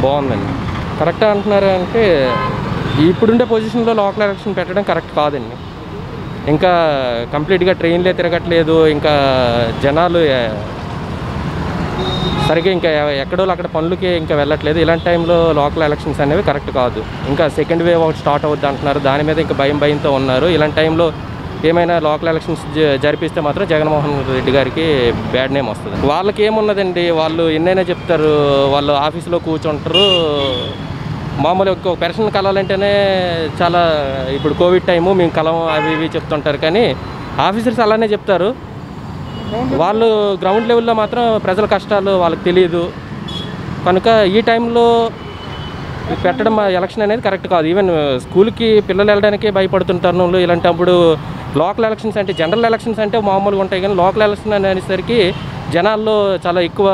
బాగుందండి కరెక్ట్ అంటున్నారు అంటే ఇప్పుడుండే పొజిషన్లో లోకల్ ఎలక్షన్ పెట్టడం కరెక్ట్ కాదండి ఇంకా కంప్లీట్గా ట్రైన్లే తిరగట్లేదు ఇంకా జనాలు ఏ, సరిగ్గా ఇంకా ఎ- ఎక్కడో అక్కడ పనులకి ఇంకా వెళ్ళట్లేదు ఇలాంటి టైంలో లోకల్ ఎలక్షన్స్ అనేవి కరెక్ట్ కాదు ఇంకా సెకండ్ వేవ్ ఒకటి స్టార్ట్ అవుద్ది అంటున్నారు దాని మీద ఇంకా భయం భయంతో ఉన్నారు ఇలాంటి టైంలో ఏమైనా లోకల్ ఎలక్షన్స్ జ- జరిపిస్తే మాత్రం జగన్మోహన్ రెడ్డి గారికి బ్యాడ్ నేమ్ వస్తుంది వాళ్ళకి ఏమున్నదండి వాళ్ళు ఎన్నైనా చెప్తారు వాళ్ళు ఆఫీస్లో కూర్చుంటారు మామూలు ఒక పెర్సన్ కలాలంటేనే చాలా ఇప్పుడు కోవిడ్ టైము మేము కలం అవి ఇవి చెప్తుంటారు కానీ ఆఫీసర్స్ అలానే చెప్తారు వాళ్ళు గ్రౌండ్ లెవెల్లో మాత్రం ప్రజల కష్టాలు వాళ్ళకి తెలియదు కనుక ఈ టైంలో పెట్టడం ఎలక్షన్ అనేది కరెక్ట్ కాదు ఈవెన్ స్కూల్కి పిల్లలు వెళ్ళడానికి భయపడుతుంటారు వాళ్ళు ఇలాంటప్పుడు లోకల్ ఎలక్షన్స్ అంటే జనరల్ ఎలక్షన్స్ అంటే మామూలుగా ఉంటాయి కానీ లోకల్ ఎలక్షన్ అనేసరికి జనాల్లో చాలా ఎక్కువ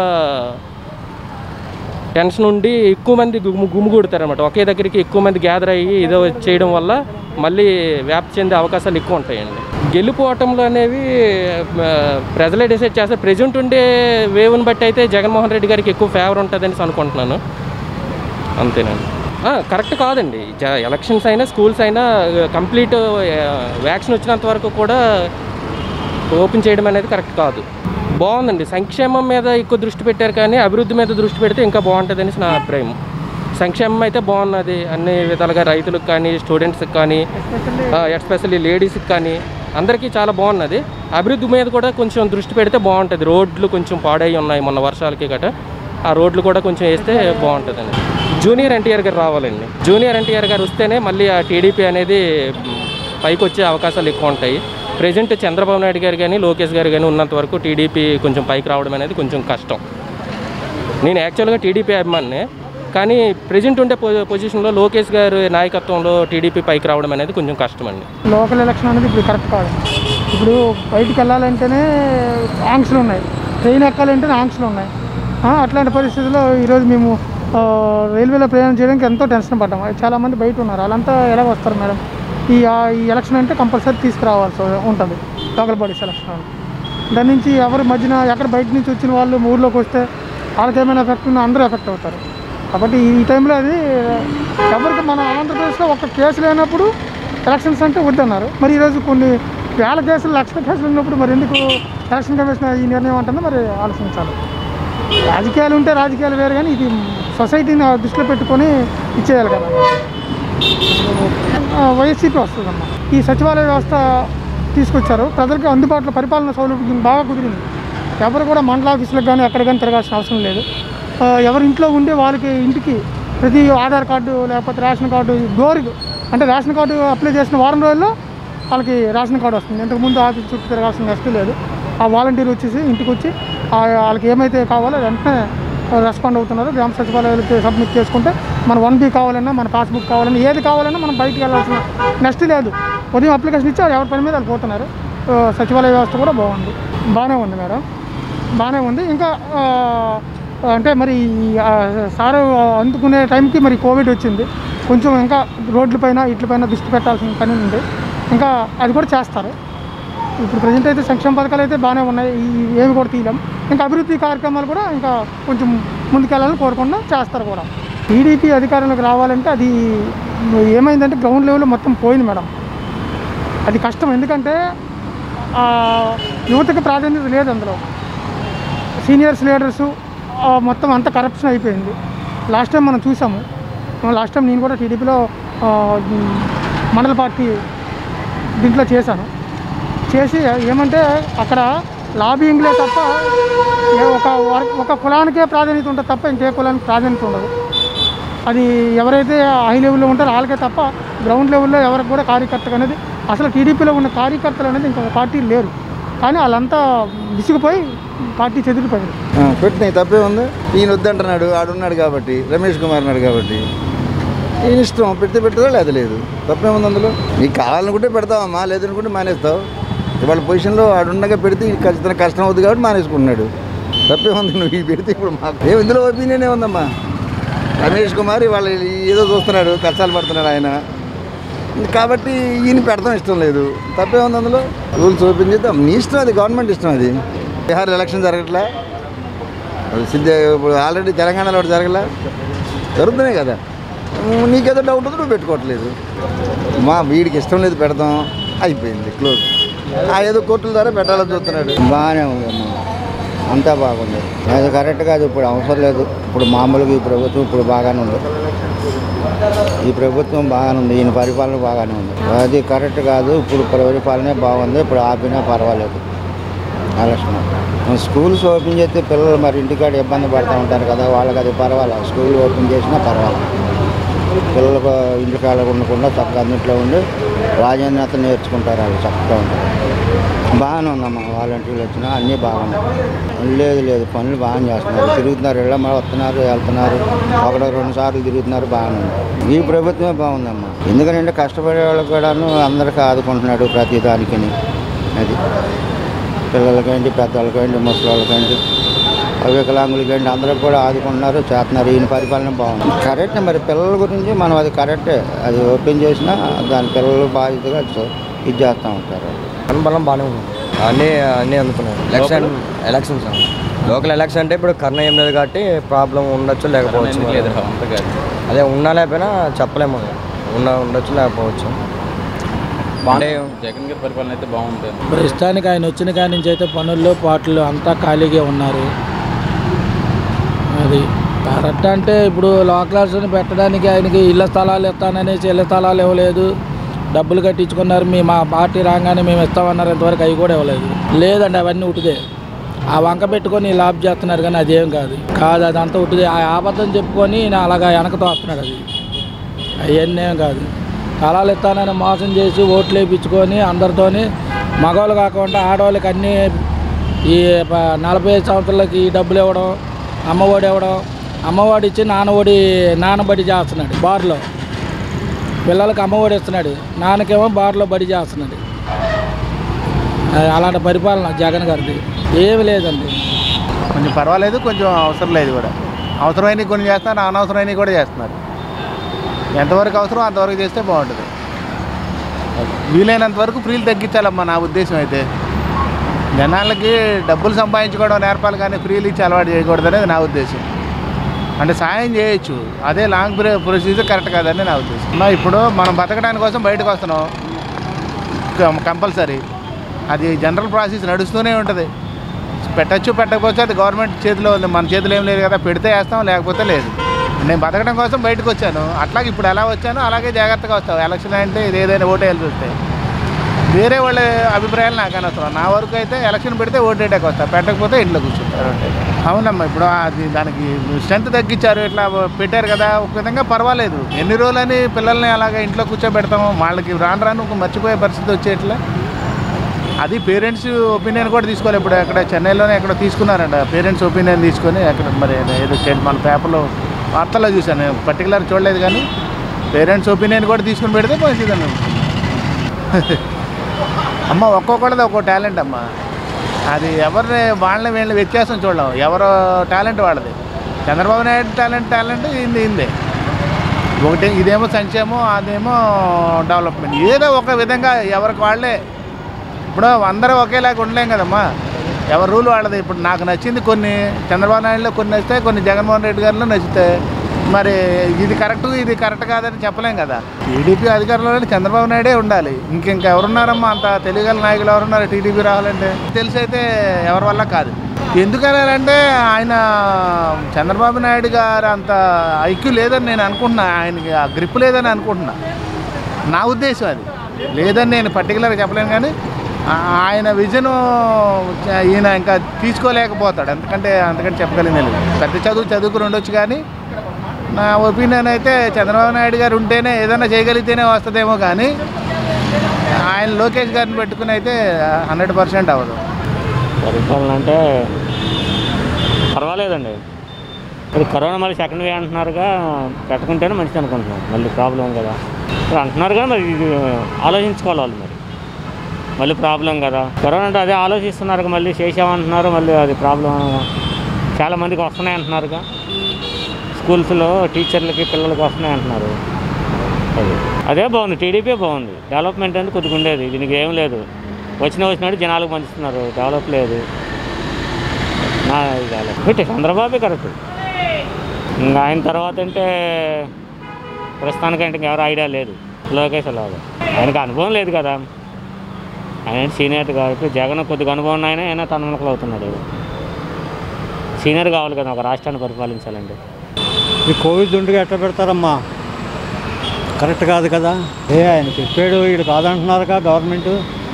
టెన్షన్ ఉండి ఎక్కువ మంది గుమ్ము గుమ్ముగూడతారు అనమాట ఒకే దగ్గరికి ఎక్కువ మంది గ్యాదర్ అయ్యి ఏదో చేయడం వల్ల మళ్ళీ వ్యాప్తి చెందే అవకాశాలు ఎక్కువ ఉంటాయండి గెలుపోవటంలో అనేవి ఆ, ప్రజలే డిసైడ్ చేస్తారు ప్రజెంట్ ఉండే వేవ్ని బట్టి అయితే జగన్మోహన్ రెడ్డి గారికి ఎక్కువ ఫేవర్ ఉంటుందని అనుకుంటున్నాను అంతేనండి ఆ, కరెక్ట్ కాదండి జ- ఎలక్షన్స్ అయినా స్కూల్స్ అయినా కంప్లీట్ వ్యాక్సిన్ వచ్చినంత వరకు కూడా ఓపెన్ చేయడం అనేది కరెక్ట్ కాదు బాగుందండి సంక్షేమం మీద ఎక్కువ దృష్టి పెట్టారు కానీ అభివృద్ధి మీద దృష్టి పెడితే ఇంకా బాగుంటుంది అనేసి నా అభిప్రాయం సంక్షేమం అయితే బాగున్నది అన్ని విధాలుగా రైతులకు కానీ స్టూడెంట్స్కి కానీ ఎస్పెషల్లీ లేడీస్కి కానీ అందరికీ చాలా బాగున్నది అభివృద్ధి మీద కూడా కొంచెం దృష్టి పెడితే బాగుంటుంది రోడ్లు కొంచెం పాడై ఉన్నాయి మొన్న వర్షాలకి గట ఆ రోడ్లు కూడా కొంచెం వేస్తే బాగుంటుందండి జూనియర్ ఎన్టీఆర్ గారు రావాలండి జూనియర్ ఎన్టీఆర్ గారు వస్తేనే మళ్ళీ ఆ టీడీపీ అనేది మ్, పైకి వచ్చే అవకాశాలు ఎక్కువ ఉంటాయి ప్రజెంట్ చంద్రబాబు నాయుడు గారు కానీ లోకేష్ గారు కానీ ఉన్నంత వరకు టీడీపీ కొంచెం పైకి రావడం అనేది కొంచెం కష్టం నేను యాక్చువల్గా టీడీపీ అభిమానినే కానీ ప్రజెంట్ ఉండే పొ- పొజిషన్లో లోకేష్ గారి నాయకత్వంలో టీడీపీ పైకి రావడం అనేది కొంచెం కష్టం అండి లోకల్ ఎలక్షన్ అనేది ఇప్పుడు కరెక్ట్ కాదు ఇప్పుడు బయటికి వెళ్ళాలంటేనే ఆంక్షలు ఉన్నాయి ట్రైన్ ఎక్కాలంటేనే ఆంక్షలు ఉన్నాయి ఆ, అట్లాంటి పరిస్థితుల్లో ఈరోజు మేము ఆ, రైల్వేలో ప్రయాణం చేయడానికి ఎంతో టెన్షన్ పడ్డాం చాలామంది బయట ఉన్నారు వాళ్ళంతా ఎలా వస్తారు మేడం ఈ ఆ, ఈ ఎలక్షన్ అంటే కంపల్సరీ తీసుకురావాల్సి ఉంటుంది లోకల్ బాడీస్ ఎలక్షన్ అని. దాని నుంచి ఎవరు మధ్యన ఎక్కడ బయట నుంచి వచ్చిన వాళ్ళు ఊర్లోకి వస్తే వాళ్ళకి ఏమైనా ఎఫెక్ట్ ఉన్నా అందరూ ఎఫెక్ట్ అవుతారు కాబట్టి ఈ టైంలో అది ఎవరికి మన ఆంధ్రప్రదేశ్లో ఒక కేసు లేనప్పుడు ఎలక్షన్స్ అంటే వద్దన్నారు మరి ఈరోజు కొన్ని వేల కేసులు లక్షల కేసులు ఉన్నప్పుడు మరి ఎందుకు ఎలక్షన్ కమిషన్ ఈ నిర్ణయం అంటుందో మరి ఆలోచించాలి రాజకీయాలు ఉంటే రాజకీయాలు వేరు కానీ ఇది సొసైటీని దృష్టిలో పెట్టుకొని ఇచ్చేయాలి కదా ఆ, వైసీపీ వస్తుందమ్మా ఈ సచివాలయ వ్యవస్థ తీసుకొచ్చారు ప్రజలకు అందుబాటులో పరిపాలన సౌలభ్యం బాగా కుదిరింది ఎవరు కూడా మండల ఆఫీసులకు కానీ ఎక్కడ కానీ తిరగాల్సిన అవసరం లేదు ఆ, ఎవరి ఇంట్లో ఉండే వాళ్ళకి ఇంటికి ప్రతి ఆధార్ కార్డు లేకపోతే రేషన్ కార్డు డోర్కి అంటే రేషన్ కార్డు అప్లై చేసిన వారం రోజుల్లో వాళ్ళకి రేషన్ కార్డు వస్తుంది ఇంతకుముందు ఆఫీస్ చుట్టూ తిరగాల్సిన నెక్స్ట్ లేదు ఆ వాలంటీర్ వచ్చేసి ఇంటికి వచ్చి ఆ వాళ్ళకి ఏమైతే కావాలో వెంటనే రెస్పాండ్ అవుతున్నారు గ్రామ సచివాలయాలకు సబ్మిట్ చేసుకుంటే మన వన్ బీ కావాలన్నా మన పాస్బుక్ కావాలన్నా ఏది కావాలన్నా మనం బయటికి వెళ్ళాల్సిన నెక్స్ట్ లేదు ఉదయం అప్లికేషన్ ఇచ్చి వాళ్ళు ఎవరి పని మీద వాళ్ళు పోతున్నారు ఆ, సచివాలయ వ్యవస్థ కూడా బాగుంది బాగానే ఉంది మేడం బాగానే ఉంది ఇంకా ఆ, అంటే మరి ఈ, ఆ, సారు అందుకునే టైంకి మరి కోవిడ్ వచ్చింది కొంచెం ఇంకా రోడ్లపైన ఇట్లపైన దృష్టి పెట్టాల్సిన పని ఉంది ఇంకా అది కూడా చేస్తారు ఇప్పుడు ప్రజెంట్ అయితే సంక్షేమ పథకాలు అయితే బాగానే ఉన్నాయి ఈ ఏమి కూడా తీయలేం ఇంకా అభివృద్ధి కార్యక్రమాలు కూడా ఇంకా కొంచెం ముందుకెళ్ళాలని కోరుకుండా చేస్తారు కూడా టీడీపీ అధికారంలోకి రావాలంటే అది ఏమైందంటే గ్రౌండ్ లెవెల్లో మొత్తం పోయింది మేడం అది కష్టం ఎందుకంటే ఆ, యువతకు ప్రాధాన్యత లేదు అందులో సీనియర్స్ లీడర్స్ మొత్తం అంత కరప్షన్ అయిపోయింది లాస్ట్ టైం మనం చూసాము లాస్ట్ టైం నేను కూడా టీడీపీలో మండల పార్టీ దీంట్లో చేశాను చేసి ఏమంటే అక్కడ లాబింగ్లే తప్ప ఏ ఒక వర్- ఒక కులానికే ప్రాధాన్యత ఉంటుంది తప్ప ఇంకే కులానికి ప్రాధాన్యత ఉండదు అది ఎవరైతే హై లెవెల్లో ఉంటారో వాళ్ళకే తప్ప గ్రౌండ్ లెవెల్లో ఎవరికి కూడా కార్యకర్త అనేది అసలు టీడీపీలో ఉన్న కార్యకర్తలు అనేది ఇంకొక పార్టీ లేరు కానీ వాళ్ళంతా విసిగిపోయి పార్టీ చెదిరిపోయింది పెట్టినాయి తప్పే ఉంది ఈయన వద్దంటున్నాడు ఆడున్నాడు కాబట్టి రమేష్ కుమార్ ఉన్నాడు కాబట్టి ఈయన ఇష్టం పెడితే పెట్టదా లేదా లేదు తప్పేముంది అందులో నీకు కావాలనుకుంటే పెడతావమ్మా లేదనుకుంటే మానేస్తావు ఇవాళ పొజిషన్లో ఆడుండగా పెడితే ఈయన ఖచ్చితంగా కష్టం అవుతుంది కాబట్టి మానేసుకుంటున్నాడు తప్పేముంది నువ్వు ఈ పెడితే ఇప్పుడు మాకు ఏ ఇందులో ఒపీనియన్ ఏముందమ్మా రమేష్ కుమార్ ఇవాళ ఏదో చూస్తున్నాడు కష్టాలు పడుతున్నాడు ఆయన కాబట్టి ఈయన పెడతాం ఇష్టం లేదు తప్పే ఉంది అందులో రూల్స్ ఓపెన్ చేద్దాం నీ ఇష్టం అది గవర్నమెంట్ ఇష్టం అది బీహార్ ఎలక్షన్ జరగట్లే అది సిద్ధ ఇప్పుడు ఆల్రెడీ తెలంగాణలో ఒకటి జరగలే జరుగుతున్నాయి కదా ఉమ్, నీకేదో డౌట్ ఉంది నువ్వు పెట్టుకోవట్లేదు మా వీడికి ఇష్టం లేదు పెడదాం అయిపోయింది క్లోజ్ ఆ ఏదో కోర్టుల ద్వారా పెట్టాలని చూస్తున్నాడు బాగానే ఉంది అమ్మా అంతా బాగుంది అది కరెక్ట్ కాదు ఇప్పుడు అవసరం లేదు ఇప్పుడు మామూలుగా ఈ ప్రభుత్వం ఇప్పుడు బాగానే ఉంది ఈ ప్రభుత్వం బాగానే ఉంది ఈయన పరిపాలన బాగానే ఉంది అది కరెక్ట్ కాదు ఇప్పుడు పరిపాలనే బాగుంది ఇప్పుడు ఆపినా పర్వాలేదు ఎలక్షన్ స్కూల్స్ ఓపెన్ చేస్తే పిల్లలు మరి ఇంటికాడ ఇబ్బంది పడుతూ ఉంటారు కదా వాళ్ళకి అది పర్వాలేదు స్కూల్ ఓపెన్ చేసినా పర్వాలేదు పిల్లలకు ఇంటికాడ ఉండకుండా చక్కగా అన్నింటిలో ఉండి రాజన్నత నేర్చుకుంటారు వాళ్ళు చక్కగా ఉంటారు బాగానే ఉందమ్మా వాలంటీర్లు వచ్చినా అన్నీ బాగున్నాయి లేదు లేదు పనులు బాగానే చేస్తున్నారు తిరుగుతున్నారు ఇళ్ళ మరి వస్తున్నారు వెళ్తున్నారు ఒకటి రెండు సార్లు తిరుగుతున్నారు బాగానే ఉంది ఈ ప్రభుత్వమే బాగుందమ్మా ఎందుకంటే కష్టపడే వాళ్ళకి కూడాను అందరికీ ఆదుకుంటున్నాడు ప్రతి దానికి అది పిల్లలకేంటి పెద్దవాళ్ళకేంటి ముసలి వాళ్ళకేంటి వికలాంగులకేంటి అందరికి కూడా ఆదుకుంటున్నారు చేస్తున్నారు ఈయన పరిపాలన బాగుంది కరెక్ట్ మరి పిల్లల గురించి మనం అది కరెక్టే అది ఓపెన్ చేసినా దాని పిల్లలు బాధ్యతగా చూ- ఇది చేస్తూ ఉంటారు అనుబలం బాగానే ఉంది అన్నీ అన్నీ అందుకున్నాయి ఎలక్షన్ ఎలక్షన్స్ లోకల్ ఎలక్షన్ అంటే ఇప్పుడు కర్ణ ఏం లేదు కాబట్టి ప్రాబ్లం ఉండొచ్చు లేకపోవచ్చు మరి. అదే ఉన్నా లేకపోయినా చెప్పలేము ఉన్న ఉండొచ్చు లేకపోవచ్చు అంటే జగన్ గారి పరిపాలన అయితే బాగుంది ప్రస్తుతానికి ఆయన వచ్చిన కాడి నుంచి అయితే పనుల్లో పాటలు అంతా ఖాళీగా ఉన్నారు అది కరెక్ట్ అంటే ఇప్పుడు లోకల్స్ని పెట్టడానికి ఆయనకి ఇళ్ళ స్థలాలు ఇస్తాననేసి ఇళ్ళ స్థలాలు ఇవ్వలేదు డబ్బులు కట్టించుకున్నారు మీ మా పార్టీ రాగానే మేము ఇస్తామన్నారు ఇంతవరకు అవి కూడా ఇవ్వలేదు లేదండి అవన్నీ ఉటిదే ఆ వంక పెట్టుకొని లాభ్ చేస్తున్నారు కానీ అదేం కాదు కాదు అదంతా ఉటిదే ఆ ఆబద్ధం చెప్పుకొని ఈయన అలాగా వెనకతో వస్తున్నాడు అది అవన్నీ ఏం కాదు స్థలాలు ఇస్తానని మోసం చేసి ఓట్లు వేయించుకొని అందరితోని మగవాళ్ళు కాకుండా ఆడవాళ్ళకి అన్నీ ఈ ప- నలభై ఐదు సంవత్సరాలకి ఈ డబ్బులు ఇవ్వడం అమ్మఒడి ఇవ్వడం అమ్మఒడి ఇచ్చి నాన్నఒడి నాన్నబడి చేస్తున్నాడు బార్లో పిల్లలకి అమ్మఒడి ఇస్తున్నాడు నాన్నకేమో బార్లో బడి చేస్తున్నాడు అది అలాంటి పరిపాలన జగన్ గారిది ఏమి లేదండి కొంచెం పర్వాలేదు కొంచెం అవసరం లేదు కూడా అవసరమైనవి కొన్ని చేస్తున్నారు అనవసరమైనవి కూడా చేస్తున్నారు ఎంతవరకు అవసరం అంతవరకు చేస్తే బాగుంటుంది వీలైనంత వరకు ఫ్రీలు తగ్గించాలమ్మా నా ఉద్దేశం అయితే జనాలకి డబ్బులు సంపాదించుకోవడం నేర్పాలి కానీ ఫ్రీలు ఇచ్చి అలవాటు చేయకూడదు అనేది నా ఉద్దేశం అంటే సాయం చేయొచ్చు అదే లాంగ్ ప్రొసీజర్ కరెక్ట్ కాదని నా ఉద్దేశం అమ్మా, ఇప్పుడు మనం బతకడానికి కోసం బయటకు వస్తున్నాం కంపల్సరీ అది జనరల్ ప్రాసెస్ నడుస్తూనే ఉంటుంది పెట్టచ్చు పెట్టకపోవచ్చు అది గవర్నమెంట్ చేతిలో ఉంది మన చేతిలో ఏం లేదు కదా పెడితే వేస్తాం లేకపోతే లేదు నేను బతకడం కోసం బయటకు వచ్చాను అట్లాగే ఇప్పుడు ఎలా వచ్చానో అలాగే జాగ్రత్తగా వస్తావు ఎలక్షన్ అంటే ఇది ఏదైనా ఓటు వేయాల్సి వస్తే వేరే వాళ్ళ అభిప్రాయాలు నాకు అనవసరం నా వరకు అయితే ఎలక్షన్ పెడితే ఓటు వేయడానికి వస్తా పెట్టకపోతే ఇంట్లో కూర్చుంటారు అంటే అవునమ్మా ఇప్పుడు అది దానికి స్ట్రెంత్ తగ్గించారు ఇట్లా పెట్టారు కదా ఒక విధంగా పర్వాలేదు ఎన్ని రోజులని పిల్లల్ని అలాగా ఇంట్లో కూర్చోబెడతాము వాళ్ళకి రాను రాను ఒక మర్చిపోయే పరిస్థితి వచ్చేట్లా అది పేరెంట్స్ ఒపీనియన్ కూడా తీసుకోవాలి ఇప్పుడు అక్కడ చెన్నైలోనే ఎక్కడ తీసుకున్నారంట పేరెంట్స్ ఒపీనియన్ తీసుకొని అక్కడ మరి ఏదో చే- మన పేపర్లో వార్తల్లో చూశాను పర్టికులర్ చూడలేదు కానీ పేరెంట్స్ ఒపీనియన్ కూడా తీసుకుని పెడితే మంచిదని అమ్మ ఒక్కొక్కటిది ఒక్కో టాలెంట్ అమ్మ అది ఎవరిని వాళ్ళని వీళ్ళని వ్యత్యాసం చూడలేం ఎవరు టాలెంట్ వాళ్ళది చంద్రబాబు నాయుడు టాలెంట్ టాలెంట్ ఇంది ఇందే ఒకటి ఇదేమో సంక్షేమం అదేమో డెవలప్మెంట్ ఏదో ఒక విధంగా ఎవరికి వాళ్ళే ఇప్పుడు అందరూ ఒకేలాగా ఉండలేం కదమ్మా ఎవరి రూల్ వాళ్ళది ఇప్పుడు నాకు నచ్చింది కొన్ని చంద్రబాబు నాయుడులో కొన్ని నచ్చుతాయి కొన్ని జగన్మోహన్ రెడ్డి గారిలో నచ్చుతాయి మరి ఇది కరెక్ట్ ఇది కరెక్ట్ కాదని చెప్పలేం కదా టీడీపీ అధికారంలో చంద్రబాబు నాయుడే ఉండాలి ఇంకింక ఎవరున్నారమ్మా అంత తెలుగుగల నాయకులు ఎవరున్నారు టీడీపీ రావాలంటే తెలిసి అయితే ఎవరి వల్ల కాదు ఎందుకనంటే ఆయన చంద్రబాబు నాయుడు గారు అంత ఐక్యూ లేదని నేను అనుకుంటున్నా ఆయనకి ఆ గ్రిప్ లేదని అనుకుంటున్నా నా ఉద్దేశం అది లేదని నేను పర్టికులర్గా చెప్పలేను కానీ ఆ- ఆయన విజన్ ఈయన ఇంకా తీసుకోలేకపోతాడు ఎందుకంటే అంతకంటే చెప్పగలిగింది లేదు పెద్ద చదువు చదువుకుని ఉండొచ్చు కానీ నా ఒపీనియన్ అయితే చంద్రబాబు నాయుడు గారు ఉంటేనే ఏదైనా చేయగలిగితేనే వస్తుందేమో కానీ ఆయన లోకేష్ గారిని పెట్టుకుని అయితే హండ్రెడ్ పర్సెంట్ అవ్వదు పరిపాలన అంటే పర్వాలేదండి ఇప్పుడు కరోనా మళ్ళీ సెకండ్ వే అంటున్నారుగా పెట్టుకుంటేనే మంచిది అనుకుంటున్నాం మళ్ళీ ప్రాబ్లం కదా ఇప్పుడు అంటున్నారుగా మరి ఇది ఆలోచించుకోవాలి వాళ్ళు మరి మళ్ళీ ప్రాబ్లం కదా కరోనా అంటే అదే ఆలోచిస్తున్నారు మళ్ళీ చేసామంటున్నారు మళ్ళీ అది ప్రాబ్లం చాలా మందికి వస్తున్నాయి అంటున్నారుగా స్కూల్స్లో టీచర్లకి పిల్లలకి వస్తున్నాయి అంటున్నారు అది అదే బాగుంది టీడీపీ బాగుంది డెవలప్మెంట్ అనేది కొద్దిగా ఉండేది దీనికి ఏం లేదు వచ్చిన వచ్చినట్టు జనాలకు పంచుతున్నారు డెవలప్ లేదు నా ఇది డెవలప్ చంద్రబాబే కరెక్ట్ ఇంకా ఆయన తర్వాత అంటే ప్రస్తుతానికి అంటే ఎవరు ఐడియా లేదు లోకేష్ లాగా ఆయనకు అనుభవం లేదు కదా ఆయన సీనియర్ కాబట్టి జగన్ కొద్దిగా అనుభవం ఉన్న ఆయన అయినా తన్మలకలు అవుతున్నాడు సీనియర్ కావాలి కదా ఒక రాష్ట్రాన్ని పరిపాలించాలంటే ఈ కోవిడ్ ఉండిగా ఎట్లా పెడతారమ్మా కరెక్ట్ కాదు కదా ఏ ఆయన చెప్పాడు వీడు కాదంటున్నారుగా గవర్నమెంట్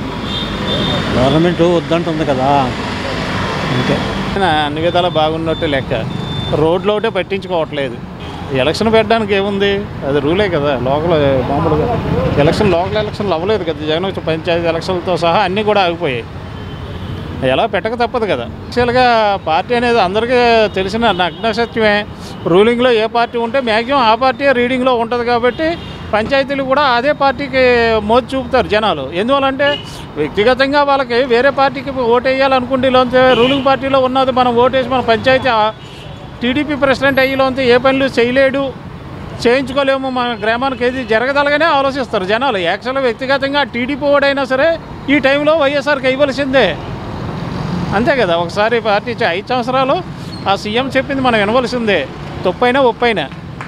గవర్నమెంట్ వద్దంటుంది కదా అంతే అన్ని విధాలా బాగున్నట్టు లెక్క రోడ్లు ఒకటే పట్టించుకోవట్లేదు ఎలక్షన్ పెట్టడానికి ఏముంది అది రూలే కదా లోకల్ మామూలుగా ఎలక్షన్ లోకల్ ఎలక్షన్లు అవ్వలేదు కదా జగన్ వచ్చి పంచాయతీ ఎలక్షన్లతో సహా అన్నీ కూడా ఆగిపోయాయి ఎలా పెట్టక తప్పదు కదా యాక్చువల్గా పార్టీ అనేది అందరికీ తెలిసిన నగ్న సత్యమే రూలింగ్లో ఏ పార్టీ ఉంటే మ్యాక్సిమం ఆ పార్టీ రీడింగ్లో ఉంటుంది కాబట్టి పంచాయతీలు కూడా అదే పార్టీకి మోజు చూపుతారు జనాలు ఎందువల్లంటే వ్యక్తిగతంగా వాళ్ళకి వేరే పార్టీకి ఓటు వేయాలనుకుంటే ఇలాంటి రూలింగ్ పార్టీలో ఉన్నది మనం ఓటేసి మన పంచాయతీ ఆ టీడీపీ ప్రెసిడెంట్ అయ్యేలోంతే ఏ పనులు చేయలేడు చేయించుకోలేము మన గ్రామానికి ఏది జరగదలగానే ఆలోచిస్తారు జనాలు యాక్చువల్గా వ్యక్తిగతంగా టీడీపీ ఓడైనా సరే ఈ టైంలో వైఎస్ఆర్కి ఇవ్వాల్సిందే అంతే కదా ఒకసారి పార్టీ ఇచ్చే ఐదు సంవత్సరాలు ఆ సీఎం చెప్పింది మనం వినవలసిందే తప్పైనా ఒప్పైనా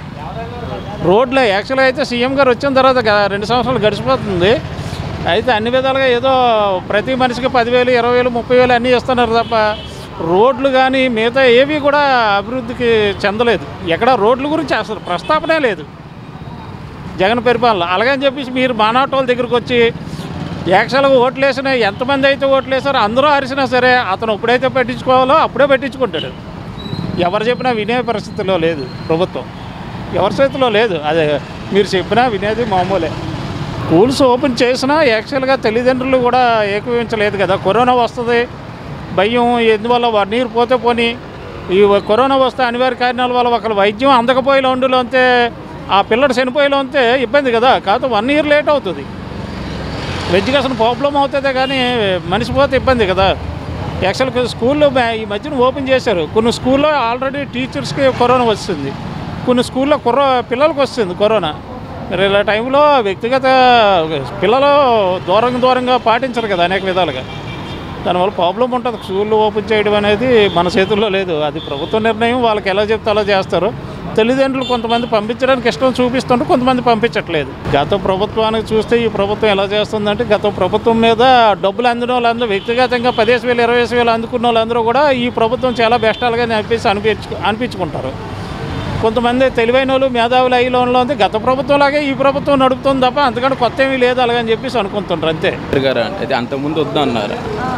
రోడ్లే యాక్చువల్గా అయితే సీఎం గారు వచ్చిన తర్వాత గ- రెండు సంవత్సరాలు గడిచిపోతుంది అయితే అన్ని విధాలుగా ఏదో ప్రతి మనిషికి పదివేలు ఇరవై వేలు ముప్పై వేలు అన్నీ ఇస్తున్నారు తప్ప రోడ్లు కానీ మిగతా ఏవి కూడా అభివృద్ధికి చెందలేదు ఎక్కడ రోడ్ల గురించి అసలు ప్రస్తావనే లేదు జగన్ పరిపాలన అలాగని చెప్పేసి మీరు మానాటోళ్ళ దగ్గరికి వచ్చి యాక్చువల్గా ఓట్లు వేసిన ఎంతమంది అయితే ఓట్లు వేసారో అందరూ అరిసినా సరే అతను ఎప్పుడైతే పెట్టించుకోవాలో అప్పుడే పెట్టించుకుంటాడు ఎవరు చెప్పినా వినే పరిస్థితిలో లేదు ప్రభుత్వం ఎవరి చేతిలో లేదు అదే మీరు చెప్పినా వినేది మామూలే స్కూల్స్ ఓపెన్ చేసినా యాక్చువల్గా తల్లిదండ్రులు కూడా ఏకీవించలేదు కదా కరోనా వస్తుంది భయం ఎందువల్ల వా- నీరు పోతే పోని ఈ వ- కరోనా వస్తే అనివార్య కారణాల వల్ల ఒకళ్ళు వైద్యం అందకపోయేలా ఉండులో అంతే ఆ పిల్లడు చనిపోయేలా అంతే ఇబ్బంది కదా కాకపోతే వన్ ఇయర్ లేట్ అవుతుంది ఎడ్యుకేషన్ ప్రాబ్లం అవుతుందే కానీ మనిషి పోతే ఇబ్బంది కదా యాక్చువల్గా స్కూల్లో బ్యా- ఈ మధ్యన ఓపెన్ చేశారు కొన్ని స్కూల్లో ఆల్రెడీ టీచర్స్కి కరోనా వస్తుంది కొన్ని స్కూల్లో కుర్ర పిల్లలకు వస్తుంది కరోనా మరి ఇలా టైంలో వ్యక్తిగత పిల్లలు దూరంగా దూరంగా పాటించరు కదా అనేక విధాలుగా దానివల్ల ప్రాబ్లం ఉంటుంది స్కూళ్ళు ఓపెన్ చేయడం అనేది మన చేతుల్లో లేదు అది ప్రభుత్వ నిర్ణయం వాళ్ళకి ఎలా చెప్తే అలా చేస్తారు తల్లిదండ్రులు కొంతమంది పంపించడానికి ఇష్టం చూపిస్తుంటే కొంతమంది పంపించట్లేదు గత ప్రభుత్వానికి చూస్తే ఈ ప్రభుత్వం ఎలా చేస్తుందంటే గత ప్రభుత్వం మీద డబ్బులు అందిన వాళ్ళందరూ వ్యక్తిగతంగా పదిహేను వేలు ఇరవై వేలు అందుకున్న వాళ్ళందరూ కూడా ఈ ప్రభుత్వం చాలా బెస్టాలుగా అనిపించి అనిపించు అనిపించుకుంటారు కొంతమంది తెలివైన వాళ్ళు మేధావులు అయ్యి లోన్లో ఉంది గత ప్రభుత్వంలాగే ఈ ప్రభుత్వం నడుపుతుంది తప్ప అంతకంటే కొత్త ఏమీ లేదు అలాగని చెప్పేసి అనుకుంటుంటారు అంతే గారు అయితే అంతకుముందు వద్దు అన్నారు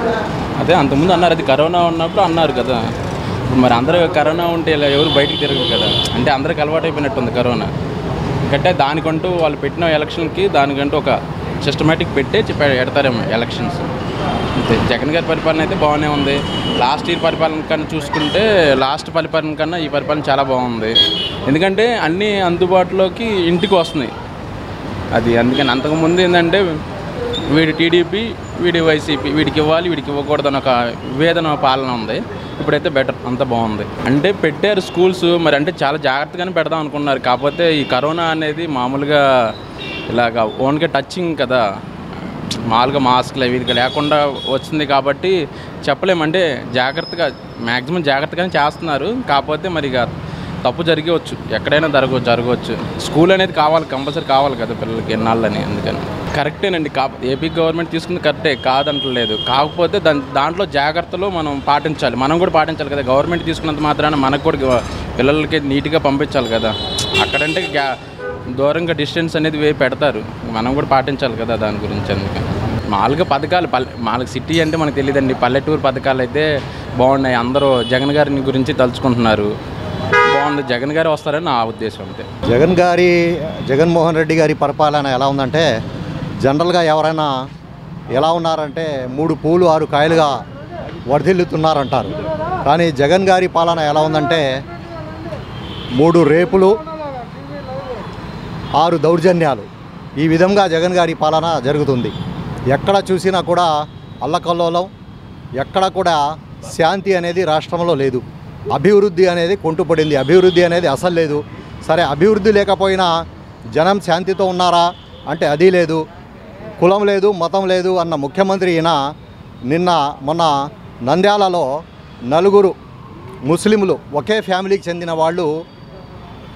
అదే అంతకుముందు అన్నారు అది కరోనా ఉన్నప్పుడు అన్నారు కదా ఇప్పుడు మరి అందరూ కరోనా ఉంటే ఇలా ఎవరు బయటికి తిరగరు కదా అంటే అందరికి అలవాటు అయిపోయినట్టుంది కరోనా అంటే దానికంటూ వాళ్ళు పెట్టిన ఎలక్షన్కి దానికంటూ ఒక సిస్టమేటిక్ పెట్టే చెప్పి పెడతారేమో ఎలక్షన్స్ అంతే జగన్ గారి పరిపాలన అయితే బాగానే ఉంది లాస్ట్ ఇయర్ పరిపాలన కన్నా చూసుకుంటే లాస్ట్ పరిపాలన కన్నా ఈ పరిపాలన చాలా బాగుంది ఎందుకంటే అన్నీ అందుబాటులోకి ఇంటికి వస్తున్నాయి అది అందుకని అంతకుముందు ఏంటంటే వీడి టీడీపీ వీడి వైసీపీ వీడికి ఇవ్వాలి వీడికి ఇవ్వకూడదని ఒక వివేదన పాలన ఉంది ఇప్పుడైతే బెటర్ అంత బాగుంది అంటే పెట్టారు స్కూల్స్ మరి అంటే చాలా జాగ్రత్తగానే పెడదాం అనుకున్నారు కాకపోతే ఈ కరోనా అనేది మామూలుగా ఇలాగ ఓన్గా టచింగ్ కదా మామూలుగా మాస్క్లు అవి ఇది లేకుండా వచ్చింది కాబట్టి చెప్పలేమంటే జాగ్రత్తగా మ్యాక్సిమం జాగ్రత్తగానే చేస్తున్నారు కాకపోతే మరి ఇక తప్పు జరిగవచ్చు ఎక్కడైనా జరగ జరగవచ్చు స్కూల్ అనేది కావాలి కంపల్సరీ కావాలి కదా పిల్లలకి ఎన్నాళ్ళని అందుకని కరెక్టేనండి కా ఏపీ గవర్నమెంట్ తీసుకుంది కరెక్టే కాదంటలేదు కాకపోతే దాని దాంట్లో జాగ్రత్తలు మనం పాటించాలి మనం కూడా పాటించాలి కదా గవర్నమెంట్ తీసుకున్నంత మాత్రాన మనకు కూడా గ- పిల్లలకి నీట్గా పంపించాలి కదా అక్కడంటే గ్యా దూరంగా డిస్టెన్స్ అనేది వే పెడతారు మనం కూడా పాటించాలి కదా దాని గురించి అందుకని మామూలుగా పథకాలు పల్లె మామూలుగా సిటీ అంటే మనకు తెలియదండి పల్లెటూరు పథకాలు అయితే బాగున్నాయి అందరూ జగన్ గారిని గురించి తలుచుకుంటున్నారు బాగుంది జగన్ గారు వస్తారని నా ఉద్దేశం అంతే జగన్ గారి జగన్మోహన్ రెడ్డి గారి పరిపాలన ఎలా ఉందంటే జనరల్గా ఎవరైనా ఎలా ఉన్నారంటే మూడు పూలు ఆరు కాయలుగా వర్ధిల్లుతున్నారంటారు కానీ జగన్ గారి పాలన ఎలా ఉందంటే మూడు రేపులు ఆరు దౌర్జన్యాలు ఈ విధంగా జగన్ గారి పాలన జరుగుతుంది ఎక్కడ చూసినా కూడా అల్లకల్లోలం ఎక్కడ కూడా శాంతి అనేది రాష్ట్రంలో లేదు అభివృద్ధి అనేది కొంటుపడింది అభివృద్ధి అనేది అసలు లేదు సరే అభివృద్ధి లేకపోయినా జనం శాంతితో ఉన్నారా అంటే అది లేదు కులం లేదు మతం లేదు అన్న ముఖ్యమంత్రి ఈయన నిన్న మొన్న నంద్యాలలో నలుగురు ముస్లింలు ఒకే ఫ్యామిలీకి చెందిన వాళ్ళు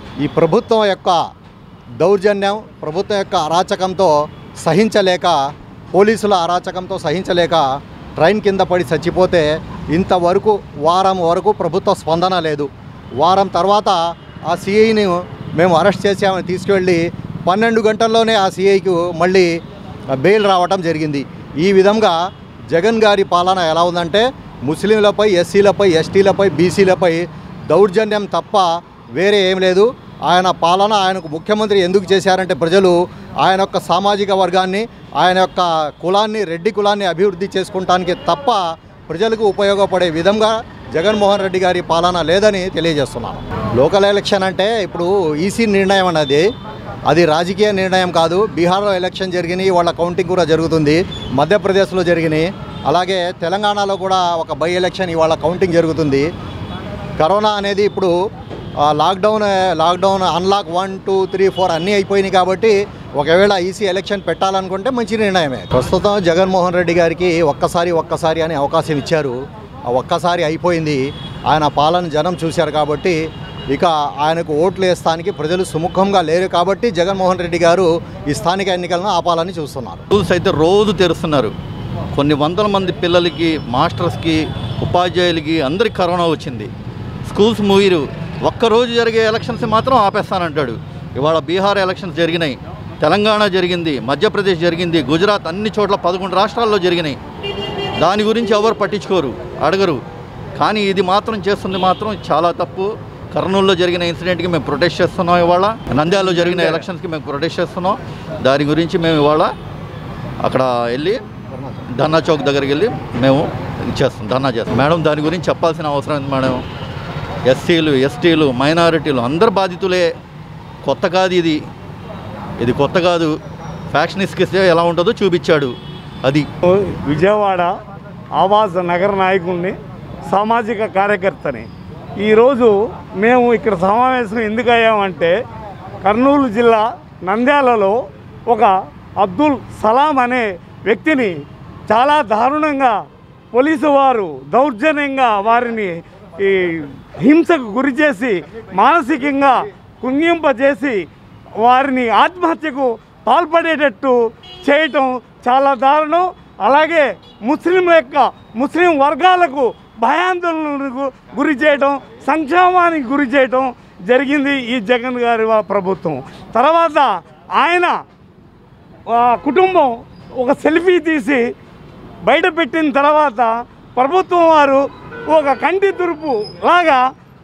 ఈ ప్రభుత్వం యొక్క దౌర్జన్యం ప్రభుత్వం యొక్క అరాచకంతో సహించలేక పోలీసుల అరాచకంతో సహించలేక ట్రైన్ కింద పడి చచ్చిపోతే ఇంతవరకు వారం వరకు ప్రభుత్వ స్పందన లేదు వారం తర్వాత ఆ సిఐని మేము అరెస్ట్ చేసామని తీసుకువెళ్ళి పన్నెండు గంటల్లోనే ఆ సిఐకి మళ్ళీ బెయిల్ రావటం జరిగింది ఈ విధంగా జగన్ గారి పాలన ఎలా ఉందంటే ముస్లింలపై ఎస్సీలపై ఎస్టీలపై బీసీలపై దౌర్జన్యం తప్ప వేరే ఏం లేదు ఆయన పాలన ఆయనకు ముఖ్యమంత్రి ఎందుకు చేశారంటే ప్రజలు ఆయన యొక్క సామాజిక వర్గాన్ని ఆయన యొక్క కులాన్ని రెడ్డి కులాన్ని అభివృద్ధి చేసుకుంటానికి తప్ప ప్రజలకు ఉపయోగపడే విధంగా జగన్మోహన్ రెడ్డి గారి పాలన లేదని తెలియజేస్తున్నాను లోకల్ ఎలక్షన్ అంటే ఇప్పుడు ఈసీ నిర్ణయం అన్నది అది రాజకీయ నిర్ణయం కాదు బీహార్లో ఎలక్షన్ జరిగినాయి వాళ్ళ కౌంటింగ్ కూడా జరుగుతుంది మధ్యప్రదేశ్లో జరిగినాయి అలాగే తెలంగాణలో కూడా ఒక బై ఎలక్షన్ ఇవాళ కౌంటింగ్ జరుగుతుంది కరోనా అనేది ఇప్పుడు ఆ, lockdown lockdown unlock one two three four అన్నీ అయిపోయినాయి కాబట్టి ఒకవేళ ఈసీ ఎలక్షన్ పెట్టాలనుకుంటే మంచి నిర్ణయమే ప్రస్తుతం జగన్మోహన్ రెడ్డి గారికి ఒక్కసారి ఒక్కసారి అనే అవకాశం ఇచ్చారు ఆ ఒక్కసారి అయిపోయింది ఆయన పాలన జనం చూశారు కాబట్టి ఇక ఆయనకు ఓట్లు వేస్తానికి ప్రజలు సుముఖంగా లేరు కాబట్టి జగన్మోహన్ రెడ్డి గారు ఈ స్థానిక ఎన్నికలను ఆపాలని చూస్తున్నారు స్కూల్స్ అయితే రోజు తెరుస్తున్నారు కొన్ని వందల మంది పిల్లలకి మాస్టర్స్కి ఉపాధ్యాయులకి అందరికి కరోనా వచ్చింది స్కూల్స్ మూవీరు ఒక్కరోజు జరిగే ఎలక్షన్స్ మాత్రం ఆపేస్తానంటాడు ఇవాళ బీహార్ ఎలక్షన్స్ జరిగినాయి తెలంగాణ జరిగింది మధ్యప్రదేశ్ జరిగింది గుజరాత్ అన్ని చోట్ల పదకొండు రాష్ట్రాల్లో జరిగినాయి దాని గురించి ఎవరు పట్టించుకోరు అడగరు కానీ ఇది మాత్రం చేస్తుంది మాత్రం చాలా తప్పు కర్నూలులో జరిగిన ఇన్సిడెంట్కి మేము ప్రొటెస్ట్ చేస్తున్నాం ఇవాళ నంద్యాలలో జరిగిన ఎలక్షన్స్కి మేము ప్రొటెస్ట్ చేస్తున్నాం దాని గురించి మేము ఇవాళ అక్కడ వెళ్ళి ధర్నా చౌక్ దగ్గరికి వెళ్ళి మేము చేస్తాం ధర్నా చేస్తాం మేడం దాని గురించి చెప్పాల్సిన అవసరం ఉంది మేడం ఎస్సీలు ఎస్టీలు మైనారిటీలు అందరు బాధితులే కొత్త కాదు ఇది ఇది కొత్త కాదు ఫ్యాక్షనిస్ట్కి ఇస్తే ఎలా ఉంటుందో చూపించాడు అది విజయవాడ ఆవాస నగర నాయకుడిని సామాజిక కార్యకర్తని ఈరోజు మేము ఇక్కడ సమావేశం ఎందుకు అయ్యామంటే కర్నూలు జిల్లా నంద్యాలలో ఒక అబ్దుల్ సలాం అనే వ్యక్తిని చాలా దారుణంగా పోలీసు వారు దౌర్జన్యంగా వారిని ఈ హింసకు గురి చేసి మానసికంగా కుంగింపజేసి వారిని ఆత్మహత్యకు పాల్పడేటట్టు చేయటం చాలా దారుణం అలాగే ముస్లిం యొక్క ముస్లిం వర్గాలకు భయాందోళనకు గురి చేయటం సంక్షేమానికి గురి చేయటం జరిగింది ఈ జగన్ గారి వా- ప్రభుత్వం తర్వాత ఆయన ఆ, కుటుంబం ఒక సెల్ఫీ తీసి బయట పెట్టిన తర్వాత ప్రభుత్వం వారు ఒక కంటి తురుపు లాగా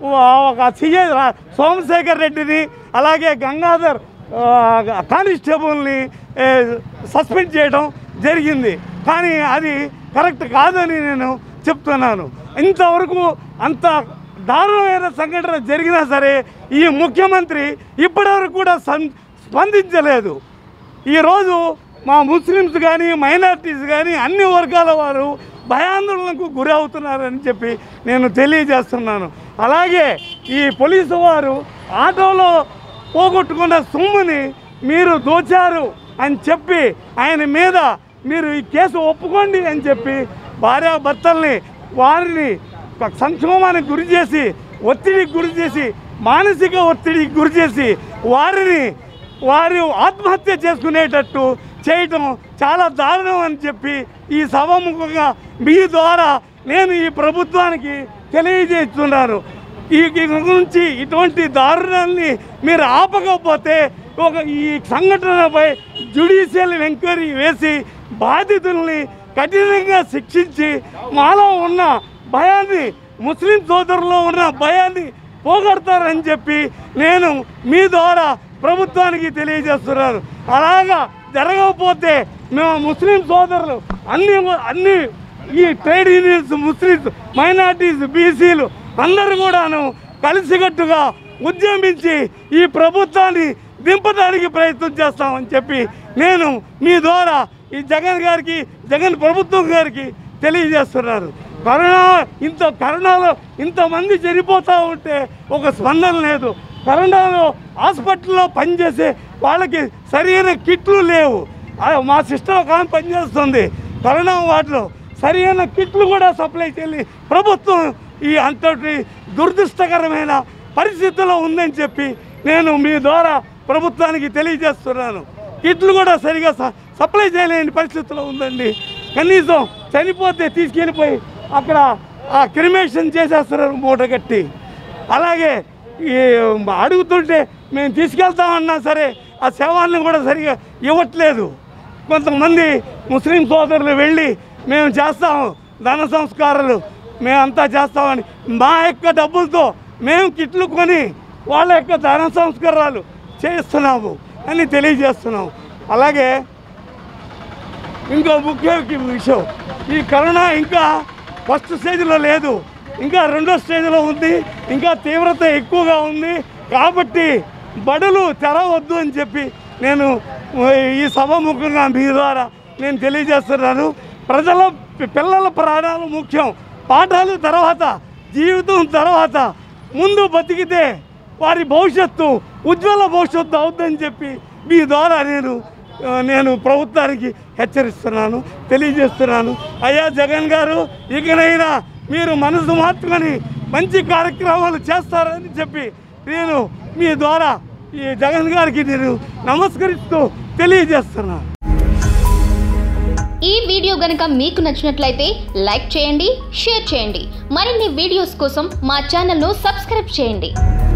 ఒక సిఐ సోమశేఖర్ రెడ్డిని అలాగే గంగాధర్ ఆ, కానిస్టేబుల్ని ఏ, సస్పెండ్ చేయడం జరిగింది కానీ అది కరెక్ట్ కాదని నేను చెప్తున్నాను ఇంతవరకు అంత దారుణమైన సంఘటన జరిగినా సరే ఈ ముఖ్యమంత్రి ఇప్పటివరకు కూడా సం- స్పందించలేదు ఈరోజు మా ముస్లిమ్స్ కానీ మైనార్టీస్ కానీ అన్ని వర్గాల వారు భయాందోళనకు గురి అవుతున్నారని చెప్పి నేను తెలియజేస్తున్నాను అలాగే ఈ పోలీసు వారు ఆటోలో పోగొట్టుకున్న సొమ్ముని మీరు దోచారు అని చెప్పి ఆయన మీద మీరు ఈ కేసు ఒప్పుకోండి అని చెప్పి భార్యాభర్తల్ని వారిని ఒక సంక్షోభానికి గురి చేసి ఒత్తిడికి గురి చేసి మానసిక ఒత్తిడికి గురి చేసి వారిని వారు ఆత్మహత్య చేసుకునేటట్టు చేయటం చాలా దారుణం అని చెప్పి ఈ సభాముఖంగా మీ ద్వారా నేను ఈ ప్రభుత్వానికి తెలియజేస్తున్నాను ఈ ఈ గురించి ఇటువంటి దారుణాన్ని మీరు ఆపకపోతే ఒక ఈ సంఘటనపై జ్యుడిషియల్ ఎంక్వైరీ వేసి బాధితుల్ని కఠినంగా శిక్షించి మాలో ఉన్న భయాన్ని ముస్లిం సోదరుల్లో ఉన్న భయాన్ని పోగొడతారని చెప్పి నేను మీ ద్వారా ప్రభుత్వానికి తెలియజేస్తున్నాను అలాగా జరగకపోతే మేము ముస్లిం సోదరులు అన్ని అన్ని ఈ ట్రేడ్ యూనియన్స్ ముస్లిమ్స్ మైనార్టీస్ బీసీలు అందరూ కూడాను కలిసికట్టుగా ఉద్యమించి ఈ ప్రభుత్వాన్ని దింపడానికి ప్రయత్నం చేస్తామని చెప్పి నేను మీ ద్వారా ఈ జగన్ గారికి జగన్ ప్రభుత్వం గారికి తెలియజేస్తున్నారు కరోనా ఇంత కరోనాలో ఇంతమంది చనిపోతూ ఉంటే ఒక స్పందన లేదు కరోనాలో హాస్పిటల్లో పనిచేసే వాళ్ళకి సరైన కిట్లు లేవు ఆ, మా సిస్టర్ ఒక ఆమె పనిచేస్తుంది కరోనా వాటిలో సరైన కిట్లు కూడా సప్లై చేయాలి ప్రభుత్వం ఈ అంతటి దురదృష్టకరమైన పరిస్థితుల్లో ఉందని చెప్పి నేను మీ ద్వారా ప్రభుత్వానికి తెలియజేస్తున్నాను కిట్లు కూడా సరిగా స- సప్లై చేయలేని పరిస్థితిలో ఉందండి కనీసం చనిపోతే తీసుకెళ్ళిపోయి అక్కడ ఆ క్రిమేషన్ చేసేస్తున్నారు మూట కట్టి అలాగే ఈ అడుగుతుంటే మేము తీసుకెళ్తామన్నా సరే ఆ శవాలను కూడా సరిగా ఇవ్వట్లేదు కొంతమంది ముస్లిం సోదరులు వెళ్ళి మేము చేస్తాము ధన సంస్కారాలు మేమంతా చేస్తామని మా యొక్క డబ్బులతో మేము కిట్లు కొని వాళ్ళ యొక్క ధన సంస్కారాలు చేస్తున్నాము అని తెలియజేస్తున్నాము అలాగే ఇంకో ముఖ్య విషయం ఈ కరోనా ఇంకా ఫస్ట్ స్టేజ్లో లేదు ఇంకా రెండో స్టేజ్లో ఉంది ఇంకా తీవ్రత ఎక్కువగా ఉంది కాబట్టి బడులు తెరవద్దు అని చెప్పి నేను ఈ సభముఖంగా మీ ద్వారా నేను తెలియజేస్తున్నాను ప్రజల పిల్లల ప్రాణాలు ముఖ్యం పాఠాలు తర్వాత జీవితం తర్వాత ముందు బతికితే వారి భవిష్యత్తు ఉజ్వల భవిష్యత్తు అవుతుందని చెప్పి మీ ద్వారా నేను ఆ, నేను ప్రభుత్వానికి హెచ్చరిస్తున్నాను తెలియజేస్తున్నాను అయ్యా జగన్ గారు ఇకనైనా మీరు మనసు మార్చుకొని మంచి కార్యక్రమాలు చేస్తారని చెప్పి నేను మీ ద్వారా ఈ జగన్ గారికి నేను నమస్కరిస్తూ తెలియజేస్తున్నాను ఈ వీడియో గనుక మీకు నచ్చినట్లయితే లైక్ చేయండి షేర్ చేయండి మరిన్ని వీడియోస్ కోసం మా ఛానల్ను సబ్స్క్రైబ్ చేయండి